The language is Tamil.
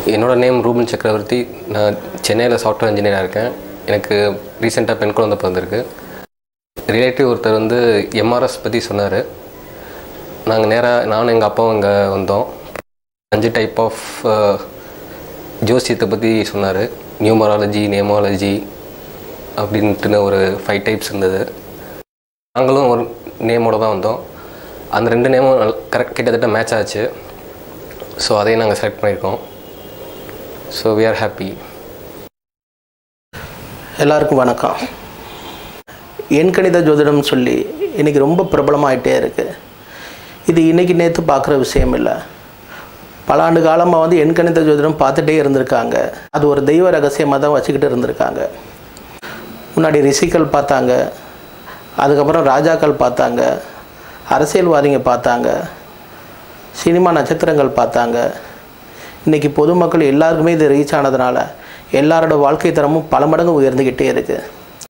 என்னோட நேம் ரூபன் சக்கரவர்த்தி நான் சென்னையில் சாஃப்ட்வேர் இன்ஜினியராக இருக்கேன் எனக்கு ரீசெண்டாக பெண் குழந்தை பிறந்திருக்கு ரிலேட்டிவ் ஒருத்தர் வந்து எம்ஆர்எஸ் பற்றி சொன்னார் நாங்கள் நேராக நானும் எங்கள் அப்பாவும் இங்கே வந்தோம் அஞ்சு டைப் ஆஃப் ஜோசியத்தை பற்றி சொன்னார் நியூமராலஜி நேமாலஜி அப்படின்ட்டுன்னு ஒரு ஃபைவ் டைப்ஸ் இருந்தது நாங்களும் ஒரு நேமோட தான் வந்தோம் அந்த ரெண்டு நேமும் கரெக்ட் கிட்டத்தட்ட மேட்ச் ஆச்சு ஸோ அதையும் நாங்கள் செலக்ட் பண்ணியிருக்கோம் ஸோ வி ஆர் ஹாப்பி எல்லாருக்கும் வணக்கம் எண்கணித ஜோதிடம் சொல்லி இன்றைக்கி ரொம்ப பிரபலமாயிட்டே இருக்குது இது இன்றைக்கி நேற்று பார்க்குற விஷயம் இல்லை பல ஆண்டு காலமாக வந்து எண்கணித ஜோதிடம் பார்த்துட்டே இருந்திருக்காங்க அது ஒரு தெய்வ ரகசியமாக தான் வச்சுக்கிட்டு இருந்திருக்காங்க முன்னாடி ரிஷிகள் பார்த்தாங்க அதுக்கப்புறம் ராஜாக்கள் பார்த்தாங்க அரசியல்வாதிங்க பார்த்தாங்க சினிமா நட்சத்திரங்கள் பார்த்தாங்க இன்றைக்கி பொதுமக்கள் எல்லாருக்குமே இது ரீச் ஆனதுனால எல்லாரோட வாழ்க்கை தரமும் பல மடங்கு உயர்ந்துக்கிட்டே இருக்குது